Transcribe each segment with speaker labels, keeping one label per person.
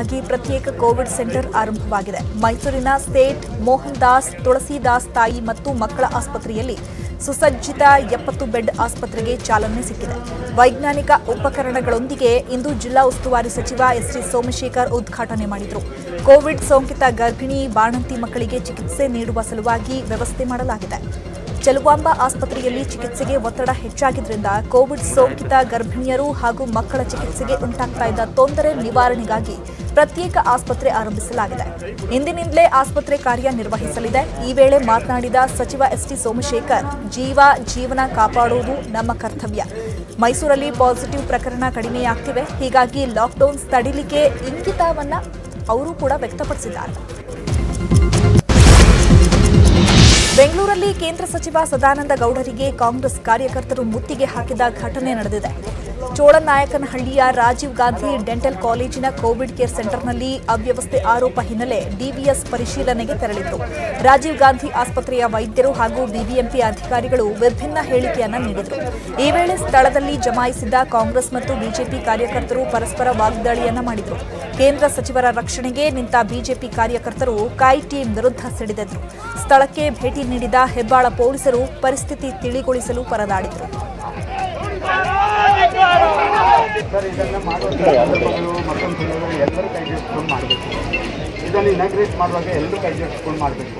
Speaker 1: ಮಕ್ಕಳಿಗಾಗಿ ಪ್ರತ್ಯೇಕ Covid centre ಆರಂಭವಾಗಿದೆ ಮೈಸೂರಿನ ಸೇಠ್ ಮೋಹನ್ ದಾಸ್ ತುಳಸಿದಾಸ್ ತಾಯಿ ಮತ್ತು ಮಕ್ಕಳ ಆಸ್ಪತ್ರೆಯಲ್ಲಿ ಸುಸಜ್ಜಿತ ಎಪ್ಪತ್ತು ಬೆಡ್ ಆಸ್ಪತ್ರೆಗೆ ಚಾಲನೆ ಸಿಕ್ಕಿದೆ ವೈಜ್ಞಾನಿಕ ಉಪಕರಣಗಳೊಂದಿಗೆ ಇಂದು ಜಿಲ್ಲಾ ಉಸ್ತುವಾರಿ ಸಚಿವ ಎಸ್ಟಿ ಸೋಮಶೇಖರ್ ಉದ್ಘಾಟನೆ ಮಾಡಿದರು ಕೋವಿಡ್ ಸೋಂಕಿತ ಗರ್ಭಿಣಿ ಬಾಣಂತಿ ಮಕ್ಕಳಿಗೆ ಚಿಕಿತ್ಸೆ ನೀಡುವ ಸಲುವಾಗಿ ವ್ಯವಸ್ಥೆ ಮಾಡಲಾಗಿದೆ ಚೆಲುವಾಂಬ ಆಸ್ಪತ್ರೆಯಲ್ಲಿ ಚಿಕಿತ್ಸೆಗೆ ಒತ್ತಡ ಹೆಚ್ಚಾಗಿದ್ದರಿಂದ ಕೋವಿಡ್ ಸೋಂಕಿತ ಗರ್ಭಿಣಿಯರು ಹಾಗೂ ಮಕ್ಕಳ ಚಿಕಿತ್ಸೆಗೆ ಉಂಟಾಗ್ತಾ ಇದ್ದ ತೊಂದರೆ ನಿವಾರಣೆಗಾಗಿ ಪ್ರತ್ಯೇಕ ಆಸ್ಪತ್ರೆ ಆರಂಭಿಸಲಾಗಿದೆ ಇಂದಿನಿಂದಲೇ ಆಸ್ಪತ್ರೆ ಕಾರ್ಯನಿರ್ವಹಿಸಲಿದೆ ಈ ವೇಳೆ ಮಾತನಾಡಿದ ಸಚಿವ ಎಸ್ಟಿ ಸೋಮಶೇಖರ್ ಜೀವ ಜೀವನ ಕಾಪಾಡುವುದು ನಮ್ಮ ಕರ್ತವ್ಯ ಮೈಸೂರಲ್ಲಿ ಪಾಸಿಟಿವ್ ಪ್ರಕರಣ ಕಡಿಮೆಯಾಗ್ತಿವೆ ಹೀಗಾಗಿ ಲಾಕ್ಡೌನ್ ತಡಿಲಿಕ್ಕೆ ಇಂಗಿತವನ್ನ ಅವರು ಕೂಡ ವ್ಯಕ್ತಪಡಿಸಿದ್ದಾರೆ ಬೆಂಗಳೂರಲ್ಲಿ ಕೇಂದ್ರ ಸಚಿವ ಸದಾನಂದ ಗೌಡರಿಗೆ ಕಾಂಗ್ರೆಸ್ ಕಾರ್ಯಕರ್ತರು ಮುತ್ತಿಗೆ ಹಾಕಿದ ಘಟನೆ ನಡೆದಿದೆ ಚೋಳನಾಯಕನಹಳ್ಳಿಯ ರಾಜೀವ್ ಗಾಂಧಿ ಡೆಂಟಲ್ ಕಾಲೇಜಿನ ಕೋವಿಡ್ ಕೇರ್ ಸೆಂಟರ್ನಲ್ಲಿ ಅವ್ಯವಸ್ಥೆ ಆರೋಪ ಹಿನ್ನೆಲೆ ಡಿವಿಎಸ್ ಪರಿಶೀಲನೆಗೆ ತೆರಳಿದ್ರು ರಾಜೀವ್ ಗಾಂಧಿ ಆಸ್ಪತ್ರೆಯ ವೈದ್ಯರು ಹಾಗೂ ಬಿಬಿಎಂಪಿ ಅಧಿಕಾರಿಗಳು ವಿಭಿನ್ನ ಹೇಳಿಕೆಯನ್ನ ನೀಡಿದರು ಈ ವೇಳೆ ಸ್ಥಳದಲ್ಲಿ ಜಮಾಯಿಸಿದ್ದ ಕಾಂಗ್ರೆಸ್ ಮತ್ತು ಬಿಜೆಪಿ ಕಾರ್ಯಕರ್ತರು ಪರಸ್ಪರ ವಾಗ್ದಾಳಿಯನ್ನ ಮಾಡಿದರು ಕೇಂದ್ರ ಸಚಿವರ ರಕ್ಷಣೆಗೆ ನಿಂತ ಬಿಜೆಪಿ ಕಾರ್ಯಕರ್ತರು ಕಾಯ್ ಟೀಮ್ ವಿರುದ್ಧ ಸಿಡಿದೆದ್ರು ಸ್ಥಳಕ್ಕೆ ಭೇಟಿ ನೀಡಿದ ಹೆಬ್ಬಾಳ ಪೊಲೀಸರು ಪರಿಸ್ಥಿತಿ ತಿಳಿಗೊಳಿಸಲು ಪರದಾಡಿದರು
Speaker 2: ಸರ್ ಇದನ್ನು ಮಾಡುವಾಗ ಅದ್ರ ಬದಲು ಮತ್ತೊಂದು ತಿಂಗಳು ಎಲ್ಲರೂ ಕೈ ಜೋಡಿಸ್ಕೊಂಡು ಮಾಡಬೇಕು ಇದನ್ನು ಇನಾಗ್ರೇಟ್ ಮಾಡುವಾಗ ಎಲ್ಲರೂ ಕೈ ಜೋಡಿಸ್ಕೊಂಡು ಮಾಡಬೇಕು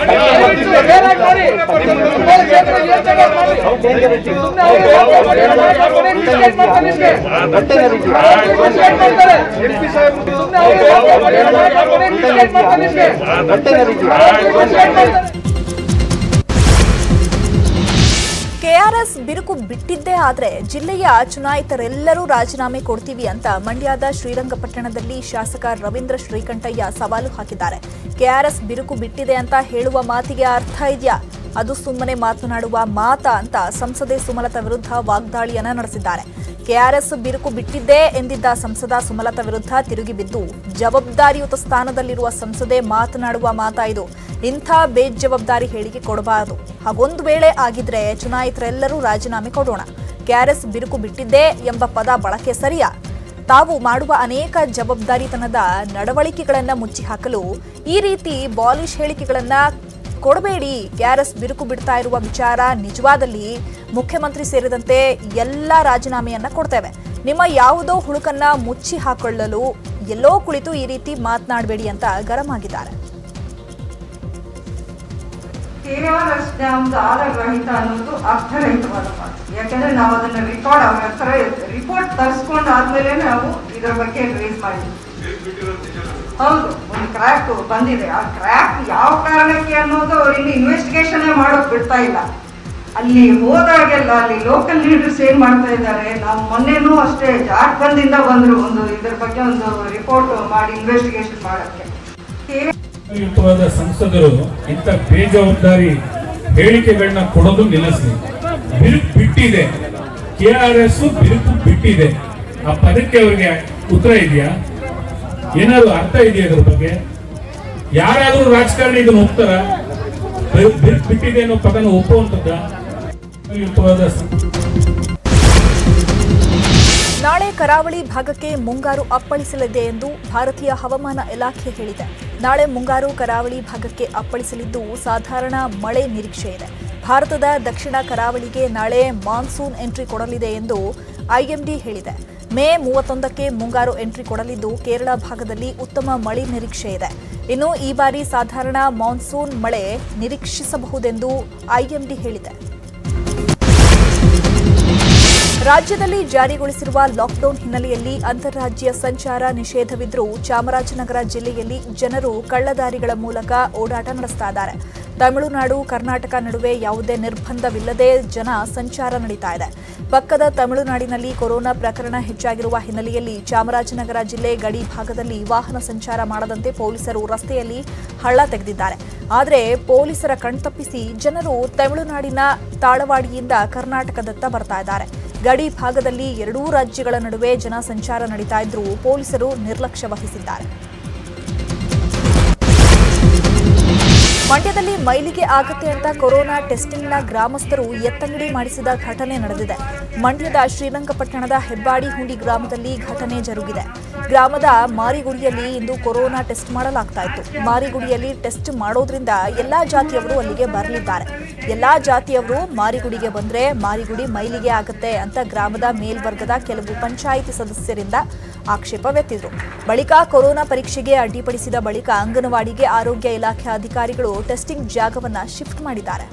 Speaker 1: ಕೆಆರ್ಎಸ್ ಬಿರುಕು ಬಿಟ್ಟಿದ್ದೇ ಆದ್ರೆ ಜಿಲ್ಲೆಯ ಚುನಾಯಿತರೆಲ್ಲರೂ ರಾಜೀನಾಮೆ ಕೊಡ್ತೀವಿ ಅಂತ ಮಂಡ್ಯದ ಶ್ರೀರಂಗಪಟ್ಟಣದಲ್ಲಿ ಶಾಸಕ ರವೀಂದ್ರ ಶ್ರೀಕಂಠಯ್ಯ ಸವಾಲು ಹಾಕಿದ್ದಾರೆ ಕೆಆರ್ಎಸ್ ಬಿರುಕು ಬಿಟ್ಟಿದೆ ಅಂತ ಹೇಳುವ ಮಾತಿಗೆ ಅರ್ಥ ಇದೆಯಾ ಅದು ಸುಮ್ಮನೆ ಮಾತನಾಡುವ ಮಾತಾ ಅಂತ ಸಂಸದೆ ಸುಮಲತಾ ವಿರುದ್ಧ ವಾಗ್ದಾಳಿಯನ್ನ ನಡೆಸಿದ್ದಾರೆ ಕೆಆರ್ಎಸ್ ಬಿರುಕು ಬಿಟ್ಟಿದ್ದೇ ಎಂದಿದ್ದ ಸಂಸದ ಸುಮಲತಾ ವಿರುದ್ಧ ತಿರುಗಿ ಬಿದ್ದು ಜವಾಬ್ದಾರಿಯುತ ಸ್ಥಾನದಲ್ಲಿರುವ ಸಂಸದೆ ಮಾತನಾಡುವ ಮಾತಾ ಇದು ಇಂಥ ಬೇಜವಾಬ್ದಾರಿ ಹೇಳಿಕೆ ಕೊಡಬಾರದು ಹಾಗೊಂದು ವೇಳೆ ಆಗಿದ್ರೆ ಚುನಾಯಿತರೆಲ್ಲರೂ ರಾಜೀನಾಮೆ ಕೊಡೋಣ ಕೆಆರ್ಎಸ್ ಬಿರುಕು ಬಿಟ್ಟಿದ್ದೇ ಎಂಬ ಪದ ಬಳಕೆ ಸರಿಯಾ ತಾವು ಮಾಡುವ ಅನೇಕ ಜವಾಬ್ದಾರಿತನದ ನಡವಳಿಕೆಗಳನ್ನ ಮುಚ್ಚಿ ಹಾಕಲು ಈ ರೀತಿ ಬಾಲಿಶ್ ಹೇಳಿಕೆಗಳನ್ನ ಕೊಡಬೇಡಿ ಕೆಆರ್ಎಸ್ ಬಿರುಕು ಬಿಡ್ತಾ ಇರುವ ವಿಚಾರ ನಿಜವಾದಲ್ಲಿ ಮುಖ್ಯಮಂತ್ರಿ ಸೇರಿದಂತೆ ಎಲ್ಲ ರಾಜೀನಾಮೆಯನ್ನ ಕೊಡ್ತೇವೆ ನಿಮ್ಮ ಯಾವುದೋ ಹುಳುಕನ್ನ ಮುಚ್ಚಿ ಹಾಕೊಳ್ಳಲು ಎಲ್ಲೋ ಕುಳಿತು ಈ ರೀತಿ ಮಾತನಾಡಬೇಡಿ ಅಂತ ಗರಂ ಆಗಿದ್ದಾರೆ
Speaker 3: ಕೆಆರ್ಎಸ್ ಡ್ಯಾಮ್ದು ಆಧಾರರಹಿತ ಅನ್ನೋದು ಅರ್ಥರಹಿತವಾದ ಮಾತು ಯಾಕಂದ್ರೆ ನಾವು ಅದನ್ನ ರೆಕಾರ್ಡ್ ಅವ್ರ ಹತ್ರ ರಿಪೋರ್ಟ್ ತರಿಸ್ಕೊಂಡು ಆದ್ಮೇಲೆ ನಾವು ಇದರ ಬಗ್ಗೆ ರೇಸ್ ಮಾಡಿದ್ವಿ ಹೌದು ಒಂದು ಕ್ರ್ಯಾಕ್ ಬಂದಿದೆ ಆ ಕ್ರ್ಯಾಕ್ ಯಾವ ಕಾರಣಕ್ಕೆ ಅನ್ನೋದು ಅವ್ರಿಂದ ಇನ್ವೆಸ್ಟಿಗೇಷನ್ ಮಾಡೋಕ್ ಬಿಡ್ತಾ ಇಲ್ಲ ಅಲ್ಲಿ ಹೋದಾಗೆಲ್ಲ ಅಲ್ಲಿ ಲೋಕಲ್ ಲೀಡರ್ಸ್ ಏನ್ ಮಾಡ್ತಾ ಇದ್ದಾರೆ ನಾವು ಮೊನ್ನೆನೂ ಅಷ್ಟೇ ಜಾರ್ಖಂಡ್ ಬಂದ್ರು ಒಂದು ಇದ್ರ ಬಗ್ಗೆ ಒಂದು ರಿಪೋರ್ಟ್ ಮಾಡಿ ಇನ್ವೆಸ್ಟಿಗೇಷನ್ ಮಾಡಕ್ಕೆ ಕೆ-
Speaker 4: ಯುಕ್ತವಾದ ಸಂಸದರು ಇಂಥ ಬೇಜವಾಬ್ದಾರಿ ಹೇಳಿಕೆಗಳನ್ನ ಕೊಡೋದು ನಿಲ್ಲಿಸಲಿ ಬಿರುಕು ಬಿಟ್ಟಿದೆ ಕೆ ಆರ್ ಎಸ್ ಬಿರುಕು ಬಿಟ್ಟಿದೆ ಆ ಪದಕ್ಕೆ ಅವರಿಗೆ ಉತ್ತರ ಇದೆಯಾ ಏನಾದ್ರು ಅರ್ಥ ಇದೆಯಾ ಅದ್ರ ಬಗ್ಗೆ ಯಾರಾದ್ರೂ ರಾಜಕಾರಣಿ ಇದನ್ನ ಒಪ್ತಾರ ಬಿರುಕು ಬಿಟ್ಟಿದೆ ಅನ್ನೋ ಪದನ ಒಪ್ಪುವಂತದ್ದ ಯುಕ್ತವಾದ ಸಂ-
Speaker 1: ನಾಳೆ ಕರಾವಳಿ ಭಾಗಕ್ಕೆ ಮುಂಗಾರು ಅಪ್ಪಳಿಸಲಿದೆ ಎಂದು ಭಾರತೀಯ ಹವಾಮಾನ ಇಲಾಖೆ ಹೇಳಿದೆ ನಾಳೆ ಮುಂಗಾರು ಕರಾವಳಿ ಭಾಗಕ್ಕೆ ಅಪ್ಪಳಿಸಲಿದ್ದು ಸಾಧಾರಣ ಮಳೆ ನಿರೀಕ್ಷೆ ಇದೆ ಭಾರತದ ದಕ್ಷಿಣ ಕರಾವಳಿಗೆ ನಾಳೆ ಮಾನ್ಸೂನ್ ಎಂಟ್ರಿ ಕೊಡಲಿದೆ ಎಂದು ಐಎಂಡಿ ಹೇಳಿದೆ ಮೇ ಮೂವತ್ತೊಂದಕ್ಕೆ ಮುಂಗಾರು ಎಂಟ್ರಿ ಕೊಡಲಿದ್ದು ಕೇರಳ ಭಾಗದಲ್ಲಿ ಉತ್ತಮ ಮಳೆ ನಿರೀಕ್ಷೆ ಇದೆ ಇನ್ನು ಈ ಬಾರಿ ಸಾಧಾರಣ ಮಾನ್ಸೂನ್ ಮಳೆ ನಿರೀಕ್ಷಿಸಬಹುದೆಂದು ಐಎಂಡಿ ಹೇಳಿದೆ ರಾಜ್ಯದಲ್ಲಿ ಜಾರಿಗೊಳಿಸಿರುವ ಲಾಕ್ಡೌನ್ ಹಿನ್ನೆಲೆಯಲ್ಲಿ ಅಂತಾರಾಜ್ಯ ಸಂಚಾರ ನಿಷೇಧವಿದ್ರೂ ಚಾಮರಾಜನಗರ ಜಿಲ್ಲೆಯಲ್ಲಿ ಜನರು ಕಳ್ಳದಾರಿಗಳ ಮೂಲಕ ಓಡಾಟ ನಡೆಸ್ತಾ ಇದ್ದಾರೆ ತಮಿಳುನಾಡು ಕರ್ನಾಟಕ ನಡುವೆ ಯಾವುದೇ ನಿರ್ಬಂಧವಿಲ್ಲದೆ ಜನ ಸಂಚಾರ ನಡೀತಾ ಇದೆ ಪಕ್ಕದ ತಮಿಳುನಾಡಿನಲ್ಲಿ ಕೊರೋನಾ ಪ್ರಕರಣ ಹೆಚ್ಚಾಗಿರುವ ಹಿನ್ನೆಲೆಯಲ್ಲಿ ಚಾಮರಾಜನಗರ ಜಿಲ್ಲೆ ಗಡಿ ಭಾಗದಲ್ಲಿ ವಾಹನ ಸಂಚಾರ ಮಾಡದಂತೆ ಪೊಲೀಸರು ರಸ್ತೆಯಲ್ಲಿ ಹಳ್ಳ ತೆಗೆದಿದ್ದಾರೆ ಆದರೆ ಪೊಲೀಸರ ಕಣ್ತಪ್ಪಿಸಿ ಜನರು ತಮಿಳುನಾಡಿನ ತಾಳವಾಡಿಯಿಂದ ಕರ್ನಾಟಕದತ್ತ ಬರ್ತಾ ಇದ್ದಾರೆ ಗಡಿ ಭಾಗದಲ್ಲಿ ಎರಡೂ ರಾಜ್ಯಗಳ ನಡುವೆ ಜನ ಸಂಚಾರ ನಡೀತಾ ಇದ್ರೂ ಪೊಲೀಸರು ನಿರ್ಲಕ್ಷ್ಯ ವಹಿಸಿದ್ದಾರೆ ಮಂಡ್ಯದಲ್ಲಿ ಮೈಲಿಗೆ ಆಗತ್ತೆ ಅಂತ ಕೊರೋನಾ ಟೆಸ್ಟಿಂಗ್ನ ಗ್ರಾಮಸ್ಥರು ಎತ್ತಂಗಡಿ ಮಾಡಿಸಿದ ಘಟನೆ ನಡೆದಿದೆ ಮಂಡ್ಯದ ಶ್ರೀರಂಗಪಟ್ಟಣದ ಹೆಬ್ಬಾಡಿ ಹುಂಡಿ ಗ್ರಾಮದಲ್ಲಿ ಘಟನೆ ಜರುಗಿದೆ ಗ್ರಾಮದ ಮಾರಿಗುಡಿಯಲ್ಲಿ ಇಂದು ಕೊರೋನಾ ಟೆಸ್ಟ್ ಮಾಡಲಾಗ್ತಾ ಇತ್ತು ಮಾರಿಗುಡಿಯಲ್ಲಿ ಟೆಸ್ಟ್ ಮಾಡೋದ್ರಿಂದ ಎಲ್ಲಾ ಜಾತಿಯವರು ಅಲ್ಲಿಗೆ ಬರಲಿದ್ದಾರೆ ಎಲ್ಲಾ ಜಾತಿಯವರು ಮಾರಿಗುಡಿಗೆ ಬಂದ್ರೆ ಮಾರಿಗುಡಿ ಮೈಲಿಗೆ ಆಗುತ್ತೆ ಅಂತ ಗ್ರಾಮದ ಮೇಲ್ವರ್ಗದ ಕೆಲವು ಪಂಚಾಯಿತಿ ಸದಸ್ಯರಿಂದ ಆಕ್ಷೇಪ ವ್ಯಕ್ತಿದ್ರು ಬಳಿಕ ಕೊರೋನಾ ಪರೀಕ್ಷೆಗೆ ಅಡ್ಡಿಪಡಿಸಿದ ಬಳಿಕ ಅಂಗನವಾಡಿಗೆ ಆರೋಗ್ಯ ಇಲಾಖೆ ಅಧಿಕಾರಿಗಳು ಟೆಸ್ಟಿಂಗ್ ಜಾಗವನ್ನ ಶಿಫ್ಟ್ ಮಾಡಿದ್ದಾರೆ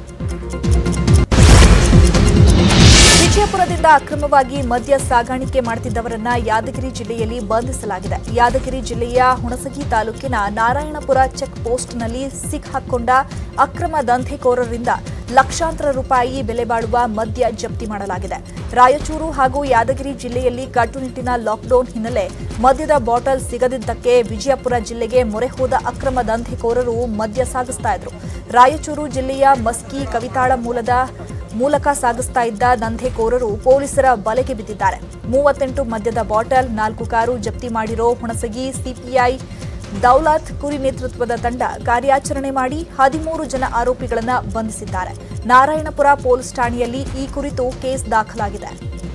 Speaker 1: ವಿಜಯಪುರದಿಂದ ಅಕ್ರಮವಾಗಿ ಮದ್ಯ ಸಾಗಾಣಿಕೆ ಮಾಡುತ್ತಿದ್ದವರನ್ನ ಯಾದಗಿರಿ ಜಿಲ್ಲೆಯಲ್ಲಿ ಬಂಧಿಸಲಾಗಿದೆ ಯಾದಗಿರಿ ಜಿಲ್ಲೆಯ ಹುಣಸಗಿ ತಾಲೂಕಿನ ನಾರಾಯಣಪುರ ಚೆಕ್ ಪೋಸ್ಟ್ನಲ್ಲಿ ಸಿಕ್ಕಾಕೊಂಡ ಅಕ್ರಮ ದಂಧೆಕೋರರಿಂದ ಲಕ್ಷಾಂತರ ರೂಪಾಯಿ ಬೆಲೆ ಬಾಳುವ ಮದ್ಯ ಜಪ್ತಿ ಮಾಡಲಾಗಿದೆ ರಾಯಚೂರು ಹಾಗೂ ಯಾದಗಿರಿ ಜಿಲ್ಲೆಯಲ್ಲಿ ಕಟ್ಟುನಿಟ್ಟಿನ ಲಾಕ್ಡೌನ್ ಹಿನ್ನೆಲೆ ಮದ್ಯದ ಬಾಟಲ್ ಸಿಗದಿದ್ದಕ್ಕೆ ವಿಜಯಪುರ ಜಿಲ್ಲೆಗೆ ಮೊರೆ ಹೋದ ಅಕ್ರಮ ದಂಧೆಕೋರರು ಮದ್ಯ ಸಾಗಿಸ್ತಾ ಇದ್ರು ರಾಯಚೂರು ಜಿಲ್ಲೆಯ ಮಸ್ಕಿ ಕವಿತಾಳ ಮೂಲದ ಮೂಲಕ ಸಾಗಿಸ್ತಾ ಇದ್ದ ದಂಧೆಕೋರರು ಪೊಲೀಸರ ಬಲೆಗೆ ಬಿದ್ದಿದ್ದಾರೆ ಮೂವತ್ತೆಂಟು ಮದ್ಯದ ಬಾಟಲ್ ನಾಲ್ಕು ಕಾರು ಜಪ್ತಿ ಮಾಡಿರೋ ಹುಣಸಗಿ ಸಿಪಿಐ ದೌಲತ್ ಕುರಿ ನೇತೃತ್ವದ ತಂಡ ಕಾರ್ಯಾಚರಣೆ ಮಾಡಿ ಹದಿಮೂರು ಜನ ಆರೋಪಿಗಳನ್ನ ಬಂಧಿಸಿದ್ದಾರೆ ನಾರಾಯಣಪುರ ಪೊಲೀಸ್ ಠಾಣೆಯಲ್ಲಿ ಈ ಕುರಿತು ಕೇಸ್ ದಾಖಲಾಗಿದೆ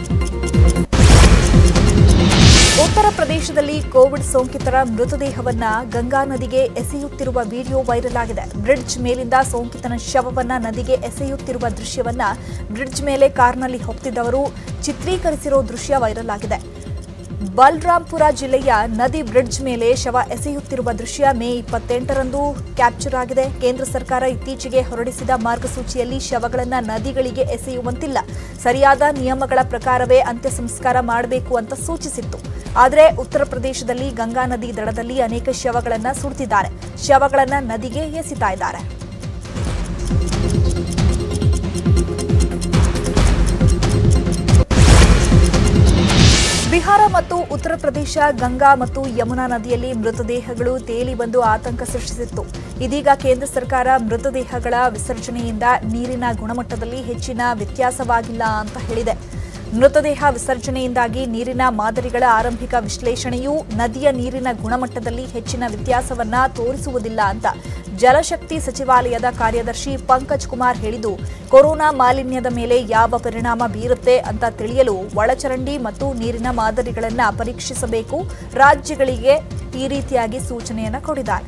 Speaker 1: ಉತ್ತರ ಪ್ರದೇಶದಲ್ಲಿ ಕೋವಿಡ್ ಸೋಂಕಿತರ ಮೃತದೇಹವನ್ನ ಗಂಗಾ ನದಿಗೆ ಎಸೆಯುತ್ತಿರುವ ವಿಡಿಯೋ ವೈರಲ್ ಆಗಿದೆ ಬ್ರಿಡ್ಜ್ ಮೇಲಿಂದ ಸೋಂಕಿತನ ಶವವನ್ನ ನದಿಗೆ ಎಸೆಯುತ್ತಿರುವ ದೃಶ್ಯವನ್ನ ಬ್ರಿಡ್ಜ್ ಮೇಲೆ ಕಾರ್ನಲ್ಲಿ ಹೋಗ್ತಿದ್ದವರು ಚಿತ್ರೀಕರಿಸಿರೋ ದೃಶ್ಯ ವೈರಲ್ ಆಗಿದೆ ಬಲ್ರಾಂಪುರ ಜಿಲ್ಲೆಯ ನದಿ ಬ್ರಿಡ್ಜ್ ಮೇಲೆ ಶವ ಎಸೆಯುತ್ತಿರುವ ದೃಶ್ಯ ಮೇ ಇಪ್ಪತ್ತೆಂಟರಂದು ಕ್ಯಾಪ್ಚರ್ ಆಗಿದೆ ಕೇಂದ್ರ ಸರ್ಕಾರ ಇತ್ತೀಚೆಗೆ ಹೊರಡಿಸಿದ ಮಾರ್ಗಸೂಚಿಯಲ್ಲಿ ಶವಗಳನ್ನು ನದಿಗಳಿಗೆ ಎಸೆಯುವಂತಿಲ್ಲ ಸರಿಯಾದ ನಿಯಮಗಳ ಪ್ರಕಾರವೇ ಅಂತ್ಯ ಸಂಸ್ಕಾರ ಮಾಡಬೇಕು ಅಂತ ಸೂಚಿಸಿತ್ತು ಆದರೆ ಉತ್ತರ ಪ್ರದೇಶದಲ್ಲಿ ಗಂಗಾ ನದಿ ದಡದಲ್ಲಿ ಅನೇಕ ಶವಗಳನ್ನು ಸುಡ್ತಿದ್ದಾರೆ ಶವಗಳನ್ನು ನದಿಗೆ ಎಸಿತಾ ಇದ್ದಾರೆ ಬಿಹಾರ ಮತ್ತು ಉತ್ತರ ಪ್ರದೇಶ ಗಂಗಾ ಮತ್ತು ಯಮುನಾ ನದಿಯಲ್ಲಿ ಮೃತದೇಹಗಳು ತೇಲಿ ಬಂದು ಆತಂಕ ಸೃಷ್ಟಿಸಿತ್ತು ಇದೀಗ ಕೇಂದ್ರ ಸರ್ಕಾರ ಮೃತದೇಹಗಳ ವಿಸರ್ಜನೆಯಿಂದ ನೀರಿನ ಗುಣಮಟ್ಟದಲ್ಲಿ ಹೆಚ್ಚಿನ ವ್ಯತ್ಯಾಸವಾಗಿಲ್ಲ ಅಂತ ಹೇಳಿದೆ ಮೃತದೇಹ ವಿಸರ್ಜನೆಯಿಂದಾಗಿ ನೀರಿನ ಮಾದರಿಗಳ ಆರಂಭಿಕ ವಿಶ್ಲೇಷಣೆಯು ನದಿಯ ನೀರಿನ ಗುಣಮಟ್ಟದಲ್ಲಿ ಹೆಚ್ಚಿನ ವ್ಯತ್ಯಾಸವನ್ನ ತೋರಿಸುವುದಿಲ್ಲ ಅಂತ ಜಲಶಕ್ತಿ ಸಚಿವಾಲಯದ ಕಾರ್ಯದರ್ಶಿ ಪಂಕಜ್ ಕುಮಾರ್ ಹೇಳಿದ್ದು ಕೊರೋನಾ ಮಾಲಿನ್ಯದ ಮೇಲೆ ಯಾವ ಪರಿಣಾಮ ಬೀರುತ್ತೆ ಅಂತ ತಿಳಿಯಲು ಒಳಚರಂಡಿ ಮತ್ತು ನೀರಿನ ಮಾದರಿಗಳನ್ನು ಪರೀಕ್ಷಿಸಬೇಕು ರಾಜ್ಯಗಳಿಗೆ ಈ ರೀತಿಯಾಗಿ ಸೂಚನೆಯನ್ನ ಕೊಟ್ಟಿದ್ದಾರೆ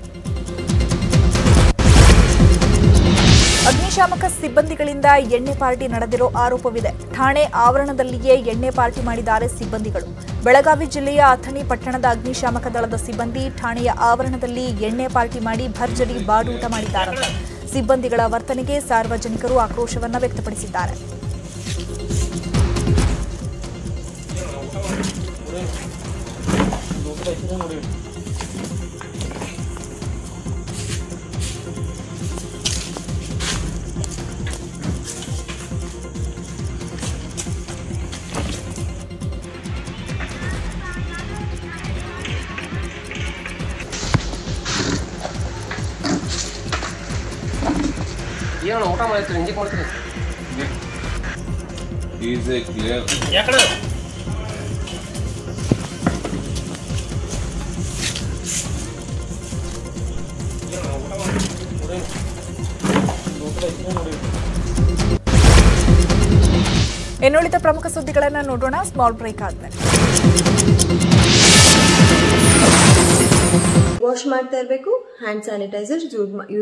Speaker 1: ಅಗ್ನಿಶಾಮಕ ಸಿಬ್ಬಂದಿಗಳಿಂದ ಎಣ್ಣೆ ಪಾರ್ಟಿ ನಡೆದಿರೋ ಆರೋಪವಿದೆ ಠಾಣೆ ಆವರಣದಲ್ಲಿಯೇ ಎಣ್ಣೆ ಪಾರ್ಟಿ ಮಾಡಿದ್ದಾರೆ ಸಿಬ್ಬಂದಿಗಳು ಬೆಳಗಾವಿ ಜಿಲ್ಲೆಯ ಅಥಣಿ ಪಟ್ಟಣದ ಅಗ್ನಿಶಾಮಕ ದಳದ ಸಿಬ್ಬಂದಿ ಠಾಣೆಯ ಆವರಣದಲ್ಲಿ ಎಣ್ಣೆ ಪಾರ್ಟಿ ಮಾಡಿ ಭರ್ಜರಿ ಬಾಡೂಟ ಮಾಡಿದ್ದಾರಂತೆ ಸಿಬ್ಬಂದಿಗಳ ವರ್ತನೆಗೆ ಸಾರ್ವಜನಿಕರು ಆಕ್ರೋಶವನ್ನ ವ್ಯಕ್ತಪಡಿಸಿದ್ದಾರೆ
Speaker 5: ಏನು ಊಟ ಮಾಡ್ತೀರಿ ಇಂಜಿಕ್ ಮಾಡ್ತೀರಿ
Speaker 6: ಈಸ್ ಎ ಕ್ಲಿಯರ್
Speaker 5: ಯಾಕಡೆ
Speaker 1: ಇನ್ನುಳಿದ ಪ್ರಮುಖ ಸುದ್ದಿಗಳನ್ನು ನೋಡೋಣ ಸ್ಮಾಲ್ ಬ್ರೇಕ್ ಆದ್ಮೇಲೆ
Speaker 7: ವಾಶ್ ಮಾಡ್ತಾ ಇರಬೇಕು ಹ್ಯಾಂಡ್ ಸ್ಯಾನಿಟೈಸರ್ ಯೂಸ್